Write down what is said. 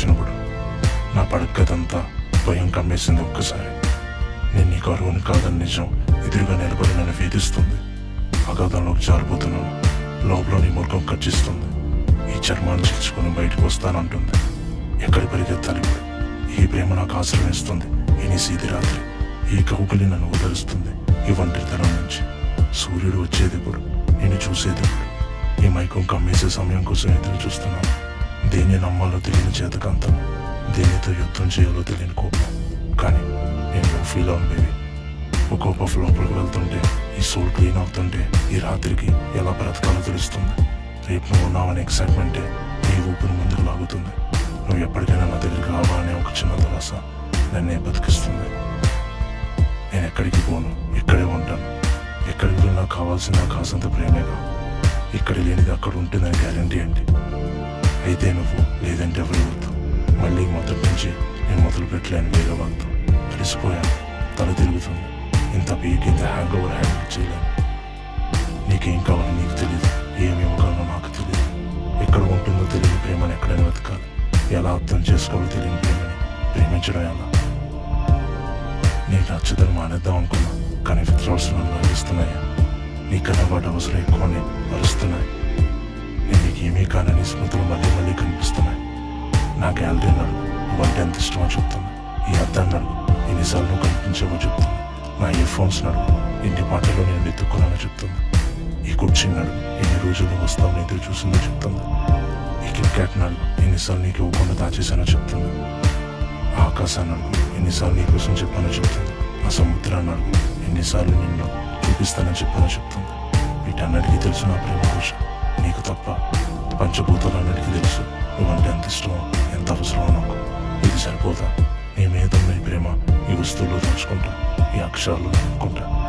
వచ్చినప్పుడు నా పడక్కదంతా భయం కమ్మేసింది ఒక్కసారి నేను నీ కరువుని కాదని నిజం ఎదురుగా నిలబడి నన్ను వేధిస్తుంది అగాధంలోకి జారిపోతున్నాను లోపల నీ ముఖం కచ్చిస్తుంది ఈ చర్మాన్ని చీల్చుకొని బయటకు వస్తానంటుంది ఎక్కడి పరిగెత్తాలి ఇప్పుడు ఈ ప్రేమ నాకు ఆశ్రయం ఇస్తుంది ఈ నిశీది రాత్రి ఈ కౌకలి నన్ను వదలుస్తుంది ఈ ఒంటరితనం నుంచి సూర్యుడు వచ్చేది ఇప్పుడు నేను చూసేది ఇప్పుడు ఈ మైకం కమ్మేసే సమయం కోసం ఎదురు చూస్తున్నాను దేన్ని నమ్మాలో తెలియని చేతకంతం దేనితో యుద్ధం చేయాలో తెలియని కోపం కానీ నేను ఫీల్ అవును బేబీ ఒక కోపం లోపలికి వెళ్తుంటే ఈ సోల్ క్లీన్ అవుతుంటే ఈ రాత్రికి ఎలా బ్రతకాలో తెలుస్తుంది రేపు నువ్వు ఉన్నావనే ఎక్సైట్మెంటే ఈ ఊపిరి ముందుకు లాగుతుంది నువ్వు ఎప్పటికైనా నా దగ్గరికి రావా అనే ఒక చిన్న దోస నన్నే బతికిస్తుంది నేను ఎక్కడికి పోను ఇక్కడే ఉంటాను ఎక్కడికి వెళ్ళినా కావాల్సిన కాసంత ప్రేమేగా ఇక్కడ లేనిది అక్కడ ఉంటుందని గ్యారంటీ ఏంటి అయితే నువ్వు లేదంటే ఎవరు వద్దు మళ్ళీ మొదటి నుంచి నేను మొదలు పెట్టలేను వేరే వాళ్ళతో అలిసిపోయాను తల తిరుగుతుంది ఇంత పీక్ ఇంత హ్యాంగ్ ఓవర్ హ్యాండిల్ చేయలేను నీకేం కావాలో నీకు తెలియదు ఏమి ఇవ్వగలనో నాకు తెలియదు ఎక్కడ ఉంటుందో తెలియని ప్రేమని ఎక్కడైనా వెతకాలి ఎలా అర్థం చేసుకోవాలో తెలియని ప్రేమని ప్రేమించడం ఎలా నీకు నచ్చదని మానేద్దాం అనుకున్నా కానీ విత్డ్రాల్స్ నన్ను అరుస్తున్నాయి నీకన్నా వాటి అవసరం ఎక్కువని అరుస్తున్నాయి నేను నీకు ఏమీ కానని స్మృతులు మళ్ళీ మళ్ళీ కనిపిస్తున్నాయి నా గ్యాలరీ నడుగు వంట ఎంత ఇష్టమో చెప్తుంది ఈ అద్దాన్ని నడుగు ఎన్నిసార్లు నువ్వు కనిపించావో చెప్తుంది నా ఇయర్ ఫోన్స్ నడుగు ఎన్ని పాటల్లో నేను వెతుక్కున్నానో చెప్తుంది ఈ కుర్చీ నడుగు ఎన్ని రోజులు నువ్వు వస్తావు ఎదురు చూసిందో చెప్తుంది ఈ క్రికెట్ నడుగు ఎన్నిసార్లు నీకు ఇవ్వకుండా దాచేసానో చెప్తుంది ఆ ఆకాశాన్ని అడుగు ఎన్నిసార్లు నీ కోసం చెప్పానో చెప్తుంది ఆ సముద్రాన్ని అడుగు ఎన్నిసార్లు నిన్ను చూపిస్తానని చెప్పానో చెప్తుంది వీటన్నిటికీ తెలుసు నా ప్రేమ కోసం నీకు తప్ప పంచభూతాలన్నిటికీ తెలుసు నువ్వంటే ఎంత ఇష్టమో ఎంత అవసరమో నాకు ఇది సరిపోతా నీ మీద ఉన్న ఈ ప్రేమ ఈ వస్తువుల్లో దాచుకుంటా ఈ అక్షరాలు నమ్ముకుంటా